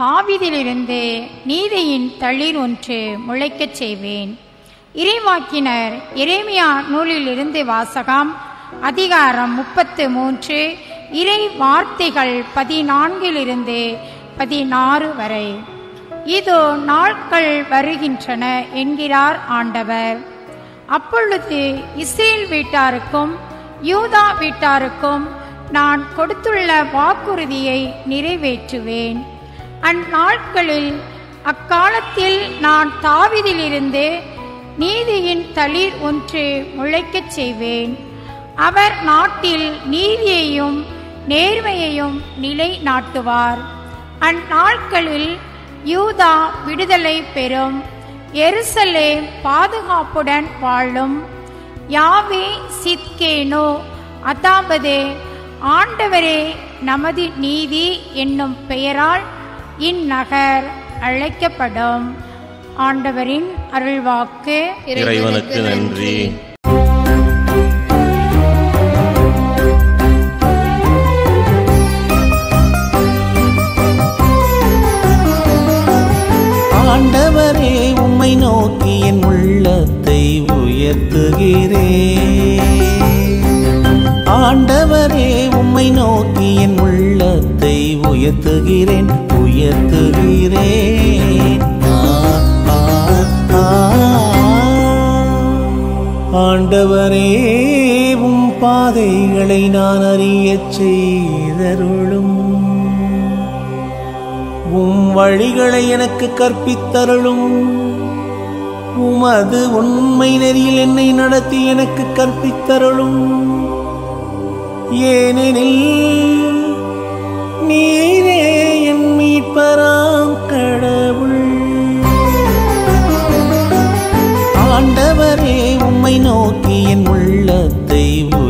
தாவிதிலிருந்து நீதியின் தளிர் ஒன்று முளைக்கச் செய்வேன் இறைவாக்கினர் எரேமியா நூலிலிருந்து வாசகம் அதிகாரம் முப்பத்து மூன்று இறை வார்த்தைகள் பதினான்கிலிருந்து பதினாறு வரை இதோ நாட்கள் வருகின்றன என்கிறார் ஆண்டவர் அப்பொழுது இஸ்ரேல் வீட்டாருக்கும் யூதா வீட்டாருக்கும் நான் கொடுத்துள்ள வாக்குறுதியை நிறைவேற்றுவேன் அந்நாட்களில் அக்காலத்தில் நான் தாவிதிலிருந்து நீதியின் தளிர் ஒன்று முளைக்கச் செய்வேன் அவர் நாட்டில் நீதியையும் நேர்மையையும் நிலை நாட்டுவார் அந்நாட்களில் யூதா விடுதலை பெறும் எருசலேம் பாதுகாப்புடன் வாழும் யாவே சித்கேனோ அதாவது ஆண்டவரே நமது நீதி என்னும் பெயரால் இந்நகர் அழைக்கப்படும் ஆண்டவரின் அருள்வாக்கு இறைவனுக்கு நன்றி ஆண்டவரே உம்மை நோக்கி என் உள்ளத்தை உயர்த்துகிறேன் ஆண்டவரே உம்மை நோக்கி என் உள்ளத்தை உயர்த்துகிறேன் உயர்த்துகிறேன் ஆ, ஆ, ஆ. ஆண்டவரே உம் பாதைகளை நான் அறியச் செய்தருளும் உம் வழிகளை எனக்கு கற்பித்தருளும் உமது உண்மை நெறியில் என்னை நடத்தி எனக்கு கற்பித்தருளும் ஏனெனில் நீரே என் மீட்பராம் கடவுள் ஆண்டவரே உம்மை நோக்கி என் உள்ளத்தை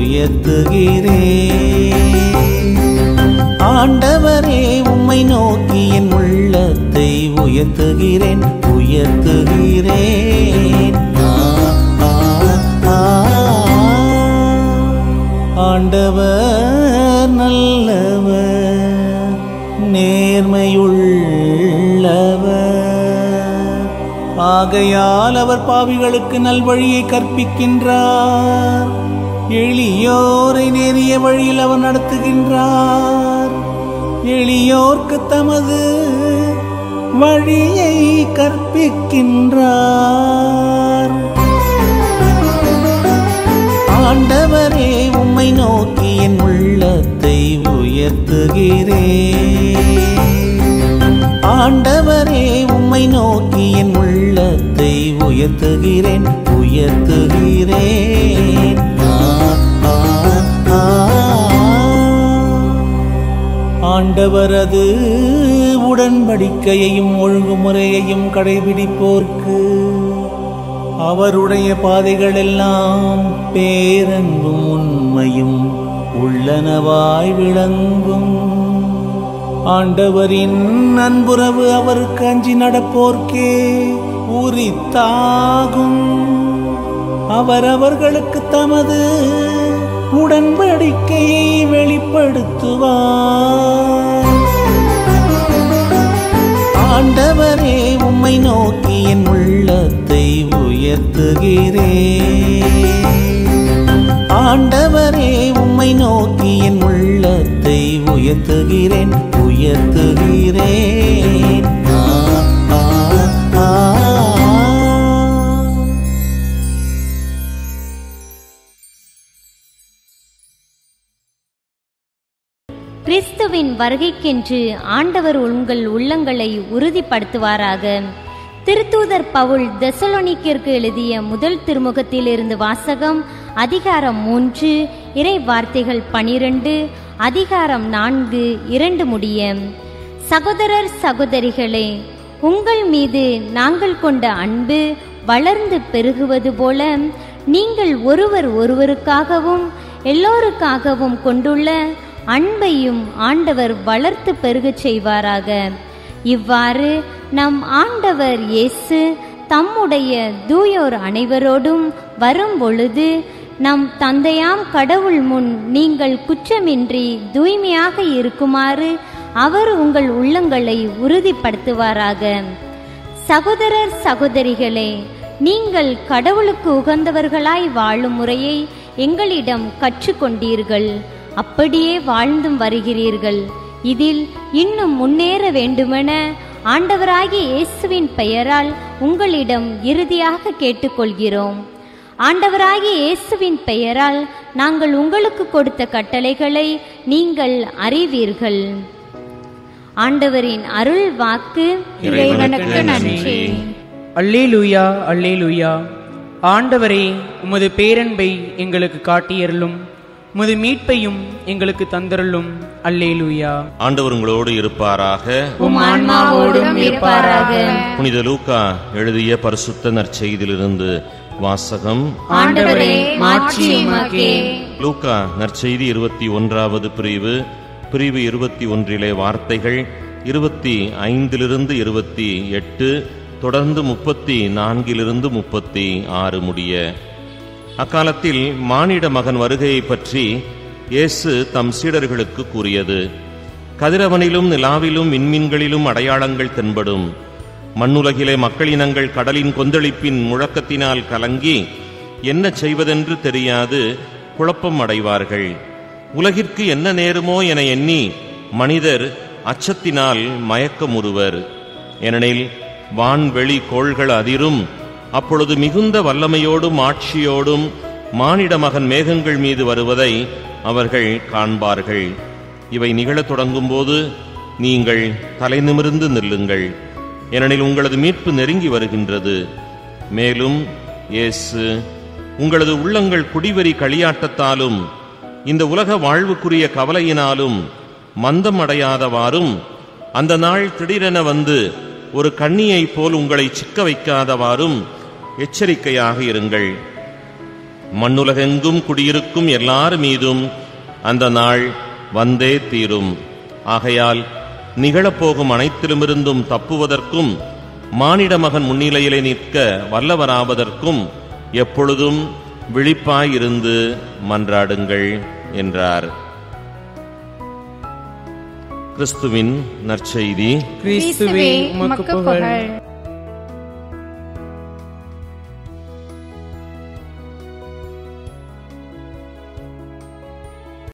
உயர்த்துகிறேன் ஆண்டவரே உம்மை நோக்கி என் உள்ளத்தை உயர்த்துகிறேன் உயர்த்துகிறேன் ஆ, ஆ, ஆ. ஆண்டவர் நல்லவர் நேர்மையுள்ளவர் ஆகையால் அவர் பாவிகளுக்கு நல்வழியை கற்பிக்கின்றார் எளியோரை நேரிய வழியில் அவர் நடத்துகின்றார் எளியோர்க்கு தமது வழியை கற்பிக்கின்றார் ஆண்டவரே உம்மை நோக்கி என் உள்ளத்தை உயர்த்துகிறேன் ஆண்டவரே உம்மை நோக்கி என் உள்ளத்தை உயர்த்துகிறேன் உயர்த்துகிறேன் ஆ, ஆ, ஆ. ஆண்டவரது உடன்படிக்கையையும் ஒழுங்குமுறையையும் கடைபிடிப்போர்க்கு அவருடைய பாதைகள் எல்லாம் பேரன்பும் உண்மையும் உள்ளனவாய் விளங்கும் ஆண்டவரின் அன்புறவு அவருக்கு அஞ்சி நடப்போர்க்கே உரித்தாகும் அவர் அவர்களுக்கு தமது உடன்படிக்கையை வெளிப்படுத்துவார் ஆண்டவரே உம்மை நோக்கி என் உள்ளத்தை உயர்த்துகிறேன் ஆண்டவரே உம்மை நோக்கி என் உள்ளத்தை உயர்த்துகிறேன் உயர்த்துகிறேன் ஆ, ஆ, ஆ. கிறிஸ்துவின் வருகைக்கென்று ஆண்டவர் உங்கள் உள்ளங்களை உறுதிப்படுத்துவாராக திருத்தூதர் பவுல் தெசலோனிக்கிற்கு எழுதிய முதல் திருமுகத்திலிருந்து வாசகம் அதிகாரம் மூன்று இறை வார்த்தைகள் பனிரெண்டு அதிகாரம் நான்கு இரண்டு முடிய சகோதரர் சகோதரிகளே உங்கள் மீது நாங்கள் கொண்ட அன்பு வளர்ந்து பெருகுவது போல நீங்கள் ஒருவர் ஒருவருக்காகவும் எல்லோருக்காகவும் கொண்டுள்ள அன்பையும் ஆண்டவர் வளர்த்து பெருகச் செய்வாராக இவ்வாறு நம் ஆண்டவர் இயேசு தம்முடைய தூயோர் அனைவரோடும் வரும் பொழுது நம் தந்தையாம் கடவுள் முன் நீங்கள் குற்றமின்றி தூய்மையாக இருக்குமாறு அவர் உங்கள் உள்ளங்களை உறுதிப்படுத்துவாராக சகோதரர் சகோதரிகளே நீங்கள் கடவுளுக்கு உகந்தவர்களாய் வாழும் முறையை எங்களிடம் கற்றுக்கொண்டீர்கள் அப்படியே வாழ்ந்தும் வருகிறீர்கள் இதில் இன்னும் முன்னேற வேண்டுமென ஆண்டவராகிய இயேசுவின் பெயரால் உங்களிடம் இறுதியாக கேட்டுக்கொள்கிறோம் ஆண்டவராகிய இயேசுவின் பெயரால் நாங்கள் உங்களுக்கு கொடுத்த கட்டளைகளை நீங்கள் அறிவீர்கள் ஆண்டவரின் அருள் வாக்கு இறைவனுக்கு நன்றி அல்லேலூயா அல்லேலூயா ஆண்டவரே உமது பேரன்பை எங்களுக்கு காட்டியருளும் உமது மீட்பையும் எங்களுக்கு தந்தருளும் அல்லேலூயா ஆண்டவர் உங்களோடு இருப்பாராக உம் ஆன்மாவோடும் இருப்பாராக புனித லூக்கா எழுதிய பரிசுத்த நற்செய்தியிலிருந்து வாசகம் ஆண்டவரே மாட்சி உமக்கே லூக்கா நற்செய்தி இருபத்தி ஒன்றாவது பிரிவு பிரிவு இருபத்தி ஒன்றிலே வார்த்தைகள் இருபத்தி ஐந்திலிருந்து இருபத்தி எட்டு தொடர்ந்து முப்பத்தி நான்கிலிருந்து முப்பத்தி ஆறு முடிய அக்காலத்தில் மானிட மகன் வருகையை பற்றி இயேசு தம் சீடர்களுக்கு கூறியது கதிரவனிலும் நிலாவிலும் விண்மீன்களிலும் அடையாளங்கள் தென்படும் மண்ணுலகிலே மக்களினங்கள் கடலின் கொந்தளிப்பின் முழக்கத்தினால் கலங்கி என்ன செய்வதென்று தெரியாது குழப்பம் அடைவார்கள் உலகிற்கு என்ன நேருமோ என எண்ணி மனிதர் அச்சத்தினால் மயக்கமுறுவர் ஏனெனில் வான்வெளி கோள்கள் அதிரும் அப்பொழுது மிகுந்த வல்லமையோடும் ஆட்சியோடும் மானிட மகன் மேகங்கள் மீது வருவதை அவர்கள் காண்பார்கள் இவை நிகழத் தொடங்கும்போது நீங்கள் தலை நிமிர்ந்து நில்லுங்கள் ஏனெனில் உங்களது மீட்பு நெருங்கி வருகின்றது மேலும் இயேசு உங்களது உள்ளங்கள் குடிவெறி களியாட்டத்தாலும் இந்த உலக வாழ்வுக்குரிய கவலையினாலும் மந்தம் அடையாதவாறும் அந்த நாள் திடீரென வந்து ஒரு கண்ணியைப் போல் உங்களை சிக்க வைக்காதவாறும் எச்சரிக்கையாக இருங்கள் மண்ணுலகெங்கும் குடியிருக்கும் எல்லார் மீதும் அந்த நாள் வந்தே தீரும் ஆகையால் நிகழப்போகும் அனைத்திலுமிருந்தும் தப்புவதற்கும் மானிட மகன் முன்னிலையிலே நிற்க வல்லவராவதற்கும் எப்பொழுதும் விழிப்பாயிருந்து மன்றாடுங்கள் என்றார் கிறிஸ்துவின் நற்செய்தி கிறிஸ்துவே உமக்கு புகழ்